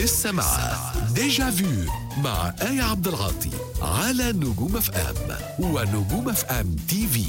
لسه مع ديجا فيو مع آية عبد العاطي على نجوم اف ام ونجوم اف ام تي في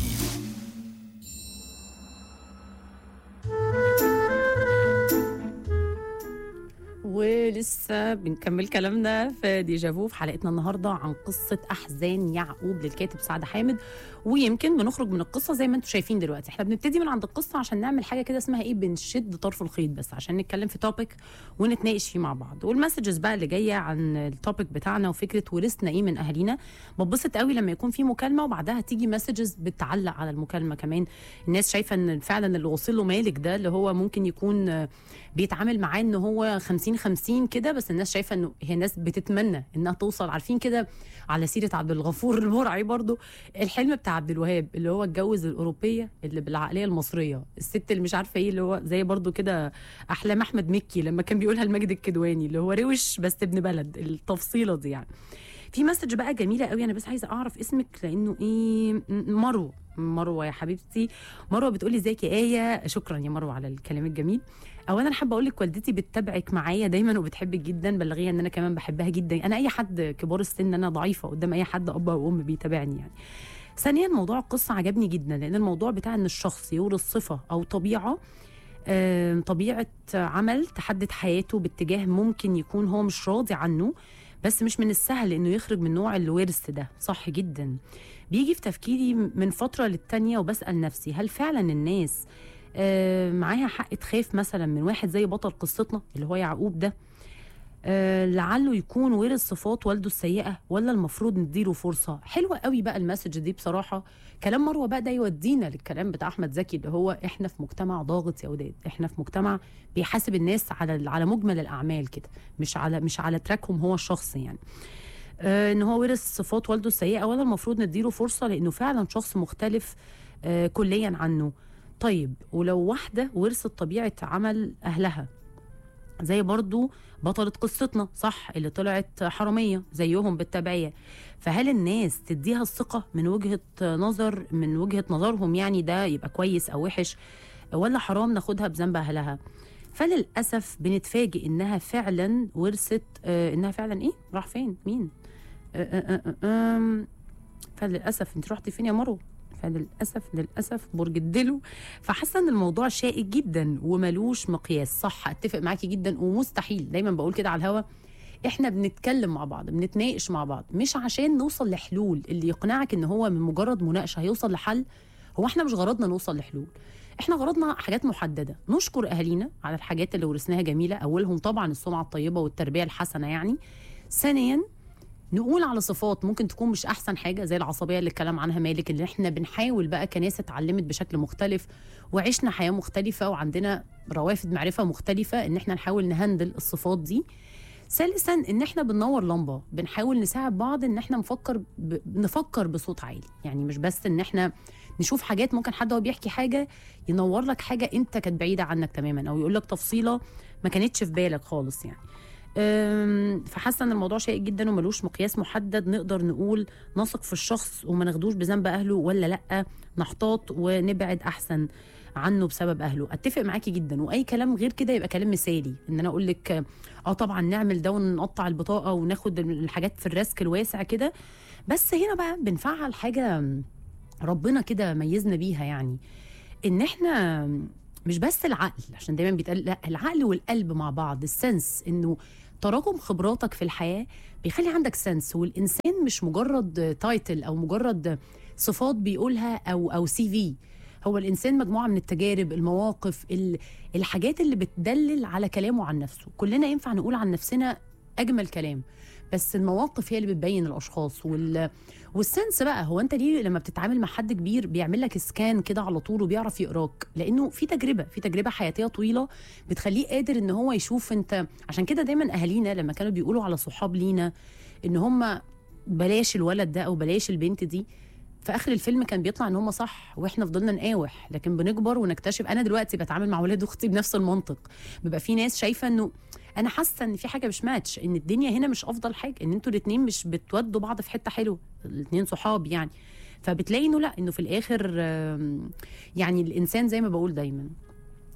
ولسه بنكمل كلامنا في ديجافو في حلقتنا النهارده عن قصه احزان يعقوب للكاتب سعد حامد ويمكن بنخرج من القصه زي ما انتم شايفين دلوقتي احنا بنبتدي من عند القصه عشان نعمل حاجه كده اسمها ايه بنشد طرف الخيط بس عشان نتكلم في توبيك ونتناقش فيه مع بعض والمسجز بقى اللي جايه عن التوبيك بتاعنا وفكره ورثنا ايه من اهالينا ببسط قوي لما يكون في مكالمه وبعدها تيجي مسجز بتعلق على المكالمه كمان الناس شايفه ان فعلا اللي وصل له مالك ده اللي هو ممكن يكون آه، بيتعامل معاه ان هو 50 50 كده بس الناس شايفه انه هي ناس بتتمنى انها توصل عارفين كده على سيره عبد الغفور المرعي برضو الحلم بتاع عبد الوهاب اللي هو اتجوز الاوروبيه اللي بالعقليه المصريه الست اللي مش عارفه ايه اللي هو زي برضو كده احلام احمد مكي لما كان بيقولها المجد الكدواني اللي هو روش بس ابن بلد التفصيله دي يعني في مسج بقى جميله قوي انا بس عايزه اعرف اسمك لانه ايه م- مروه مروه يا حبيبتي مروه بتقولي ازيك يا ايه شكرا يا مروه على الكلام الجميل اولا حابه اقول لك والدتي بتتابعك معايا دايما وبتحبك جدا بلغيها ان انا كمان بحبها جدا انا اي حد كبار السن انا ضعيفه قدام اي حد اب او ام بيتابعني يعني ثانيا موضوع القصه عجبني جدا لان الموضوع بتاع ان الشخص يورث صفه او طبيعه آم، طبيعه عمل تحدد حياته باتجاه ممكن يكون هو مش راضي عنه بس مش من السهل انه يخرج من نوع الورث ده صح جدا بيجي في تفكيري من فتره للتانيه وبسال نفسي هل فعلا الناس آه، معاها حق تخاف مثلا من واحد زي بطل قصتنا اللي هو يعقوب ده آه، لعله يكون ورث صفات والده السيئه ولا المفروض نديله فرصه حلوه قوي بقى المسج دي بصراحه كلام مروه بقى ده يودينا للكلام بتاع احمد زكي اللي هو احنا في مجتمع ضاغط يا وداد احنا في مجتمع بيحاسب الناس على على مجمل الاعمال كده مش على مش على تراكهم هو الشخصي يعني آه، ان هو ورث صفات والده السيئه ولا المفروض نديله فرصه لانه فعلا شخص مختلف آه، كليا عنه طيب ولو واحده ورثت طبيعه عمل اهلها زي برضو بطلة قصتنا صح اللي طلعت حرامية زيهم بالتبعية فهل الناس تديها الثقة من وجهة نظر من وجهة نظرهم يعني ده يبقى كويس أو وحش ولا حرام ناخدها بذنب أهلها فللأسف بنتفاجئ إنها فعلا ورثت آه إنها فعلا إيه راح فين مين آه آه آه آه آم، فللأسف أنت رحتي فين يا مرو فللأسف للأسف برج الدلو فحاسه ان الموضوع شائك جدا وملوش مقياس صح اتفق معاكي جدا ومستحيل دايما بقول كده على الهوا احنا بنتكلم مع بعض بنتناقش مع بعض مش عشان نوصل لحلول اللي يقنعك ان هو من مجرد مناقشه هيوصل لحل هو احنا مش غرضنا نوصل لحلول احنا غرضنا حاجات محدده نشكر اهالينا على الحاجات اللي ورثناها جميله اولهم طبعا السمعه الطيبه والتربيه الحسنه يعني ثانيا نقول على صفات ممكن تكون مش احسن حاجه زي العصبيه اللي اتكلم عنها مالك اللي احنا بنحاول بقى كناس اتعلمت بشكل مختلف وعشنا حياه مختلفه وعندنا روافد معرفه مختلفه ان احنا نحاول نهندل الصفات دي ثالثا ان احنا بننور لمبه بنحاول نساعد بعض ان احنا نفكر ب... نفكر بصوت عالي يعني مش بس ان احنا نشوف حاجات ممكن حد هو بيحكي حاجه ينور لك حاجه انت كانت بعيده عنك تماما او يقول لك تفصيله ما كانتش في بالك خالص يعني أم، فحاسه ان الموضوع شائك جدا وملوش مقياس محدد نقدر نقول نثق في الشخص وما ناخدوش بذنب اهله ولا لا نحتاط ونبعد احسن عنه بسبب اهله اتفق معاكي جدا واي كلام غير كده يبقى كلام مثالي ان انا اقول لك اه طبعا نعمل ده ونقطع البطاقه وناخد الحاجات في الرسك الواسع كده بس هنا بقى بنفعل حاجه ربنا كده ميزنا بيها يعني ان احنا مش بس العقل عشان دايما بيتقال لا العقل والقلب مع بعض السنس انه تراكم خبراتك في الحياه بيخلي عندك سنس والانسان مش مجرد تايتل او مجرد صفات بيقولها او او سي في هو الانسان مجموعه من التجارب المواقف ال- الحاجات اللي بتدلل على كلامه عن نفسه كلنا ينفع نقول عن نفسنا اجمل كلام بس المواقف هي اللي بتبين الاشخاص وال والسنس بقى هو انت ليه لما بتتعامل مع حد كبير بيعمل لك سكان كده على طول وبيعرف يقراك لانه في تجربه في تجربه حياتيه طويله بتخليه قادر ان هو يشوف انت عشان كده دايما اهالينا لما كانوا بيقولوا على صحاب لينا ان هم بلاش الولد ده او بلاش البنت دي في اخر الفيلم كان بيطلع ان هم صح واحنا فضلنا نقاوح لكن بنكبر ونكتشف انا دلوقتي بتعامل مع ولاد اختي بنفس المنطق بيبقى في ناس شايفه انه انا حاسه ان في حاجه مش ماتش ان الدنيا هنا مش افضل حاجه ان انتوا الاثنين مش بتودوا بعض في حته حلوه الاثنين صحاب يعني فبتلاقي انه لا انه في الاخر آم، يعني الانسان زي ما بقول دايما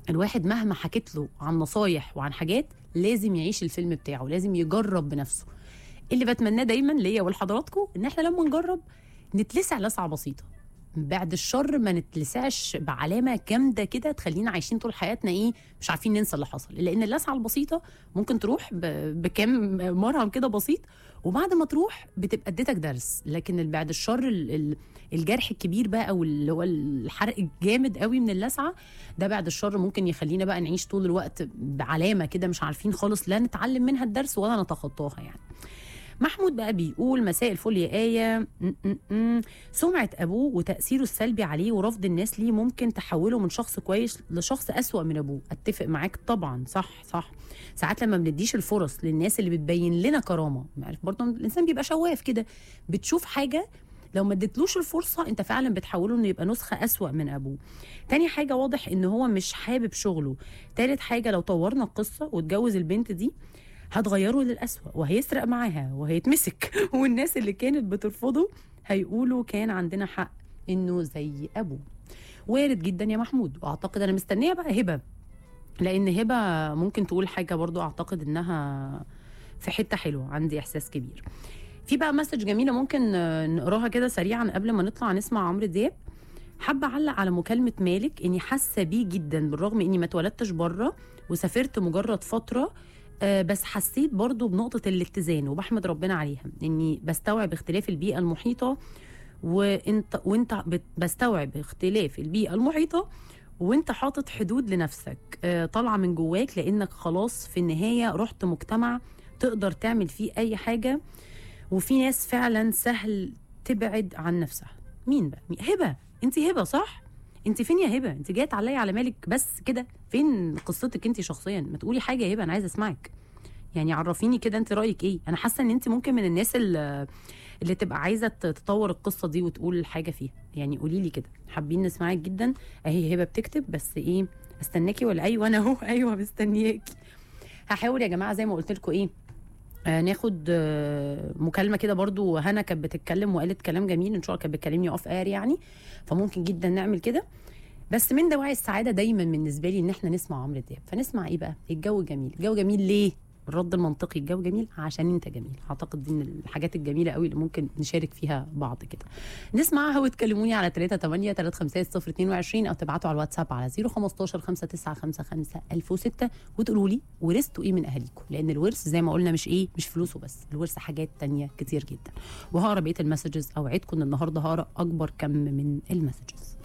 الواحد مهما حكيت له عن نصايح وعن حاجات لازم يعيش الفيلم بتاعه لازم يجرب بنفسه اللي بتمناه دايما ليا ولحضراتكم ان احنا لما نجرب نتلسع لسعه بسيطه بعد الشر ما نتلسعش بعلامه جامده كده تخلينا عايشين طول حياتنا ايه مش عارفين ننسى اللي حصل لان اللسعه البسيطه ممكن تروح ب- بكام مرهم كده بسيط وبعد ما تروح بتبقى اديتك درس لكن ال- بعد الشر ال- ال- الجرح الكبير بقى او اللي هو الحرق الجامد قوي من اللسعه ده بعد الشر ممكن يخلينا بقى نعيش طول الوقت بعلامه كده مش عارفين خالص لا نتعلم منها الدرس ولا نتخطاها يعني محمود بقى بيقول مساء الفل يا آية م- م- م. سمعة أبوه وتأثيره السلبي عليه ورفض الناس ليه ممكن تحوله من شخص كويس لشخص أسوأ من أبوه أتفق معاك طبعا صح صح ساعات لما بنديش الفرص للناس اللي بتبين لنا كرامة عارف برضه الإنسان بيبقى شواف كده بتشوف حاجة لو ما اديتلوش الفرصة انت فعلا بتحوله انه يبقى نسخة أسوأ من أبوه تاني حاجة واضح ان هو مش حابب شغله تالت حاجة لو طورنا القصة واتجوز البنت دي هتغيره للأسوأ وهيسرق معاها وهيتمسك والناس اللي كانت بترفضه هيقولوا كان عندنا حق انه زي ابوه وارد جدا يا محمود واعتقد انا مستنيه بقى هبه لان هبه ممكن تقول حاجه برضو اعتقد انها في حته حلوه عندي احساس كبير في بقى مسج جميله ممكن آه، نقراها كده سريعا قبل ما نطلع نسمع عمرو دياب حابه اعلق على مكالمه مالك اني حاسه بيه جدا بالرغم اني ما اتولدتش بره وسافرت مجرد فتره آه، بس حسيت برضو بنقطة الاتزان وبحمد ربنا عليها اني بستوعب اختلاف البيئة المحيطة وانت وانت بت- بستوعب اختلاف البيئة المحيطة وانت حاطط حدود لنفسك آه، طالعة من جواك لانك خلاص في النهاية رحت مجتمع تقدر تعمل فيه اي حاجة وفي ناس فعلا سهل تبعد عن نفسها مين بقى مين؟ هبة انت هبة صح انت فين يا هبة انت جايه تعلقي على مالك بس كده فين قصتك انت شخصيا ما تقولي حاجة يا هبة انا عايزة اسمعك يعني عرفيني كده انت رايك ايه انا حاسه ان انت ممكن من الناس اللي, اللي تبقى عايزه تطور القصه دي وتقول حاجه فيها يعني قولي لي كده حابين نسمعك جدا اهي هبه بتكتب بس ايه استناكي ولا ايوه انا اهو ايوه مستنياكي هحاول يا جماعه زي ما قلت لكم ايه آه ناخد آه مكالمه كده برضو هنا كانت بتتكلم وقالت كلام جميل ان شاء الله كانت بتكلمني اوف اير يعني فممكن جدا نعمل كده بس من دواعي السعاده دايما بالنسبه لي ان احنا نسمع عمرو دياب فنسمع ايه بقى الجو جميل الجو جميل ليه الرد المنطقي الجو جميل عشان انت جميل اعتقد دي من الحاجات الجميله قوي اللي ممكن نشارك فيها بعض كده نسمعها وتكلموني على 3 8 3 5 0 22 او تبعتوا على الواتساب على 015 5955 1006 وتقولوا لي ورثتوا ايه من اهاليكم لان الورث زي ما قلنا مش ايه مش فلوسه بس الورث حاجات تانية كتير جدا وهقرا بقيه المسجز اوعدكم ان النهارده هقرا اكبر كم من المسجز